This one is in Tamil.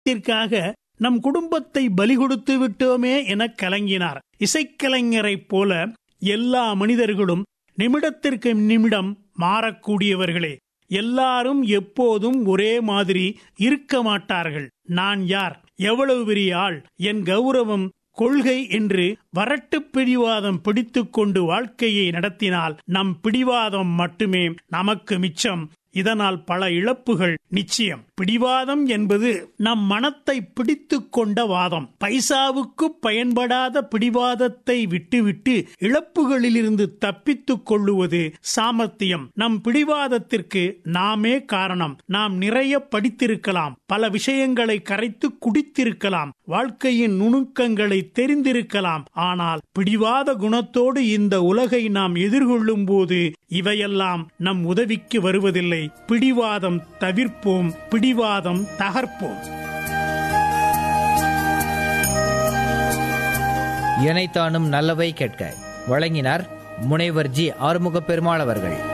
பிடிவாதத்திற்காக நம் குடும்பத்தை பலி கொடுத்து விட்டோமே என கலங்கினார் இசைக்கலைஞரைப் போல எல்லா மனிதர்களும் நிமிடத்திற்கு நிமிடம் மாறக்கூடியவர்களே எல்லாரும் எப்போதும் ஒரே மாதிரி இருக்க மாட்டார்கள் நான் யார் எவ்வளவு பெரிய ஆள் என் கௌரவம் கொள்கை என்று வரட்டு பிடிவாதம் பிடித்துக் கொண்டு வாழ்க்கையை நடத்தினால் நம் பிடிவாதம் மட்டுமே நமக்கு மிச்சம் இதனால் பல இழப்புகள் நிச்சயம் பிடிவாதம் என்பது நம் மனத்தை பிடித்துக் கொண்ட வாதம் பைசாவுக்கு பயன்படாத பிடிவாதத்தை விட்டுவிட்டு இழப்புகளிலிருந்து தப்பித்துக் கொள்ளுவது சாமர்த்தியம் நம் பிடிவாதத்திற்கு நாமே காரணம் நாம் நிறைய படித்திருக்கலாம் பல விஷயங்களை கரைத்து குடித்திருக்கலாம் வாழ்க்கையின் நுணுக்கங்களை தெரிந்திருக்கலாம் ஆனால் பிடிவாத குணத்தோடு இந்த உலகை நாம் எதிர்கொள்ளும் போது இவையெல்லாம் நம் உதவிக்கு வருவதில்லை பிடிவாதம் தவிர்ப்போம் பிடிவாதம் தகர்ப்போம் இணைத்தானும் நல்லவை கேட்க வழங்கினார் முனைவர் ஜி ஆறுமுக பெருமாள் அவர்கள்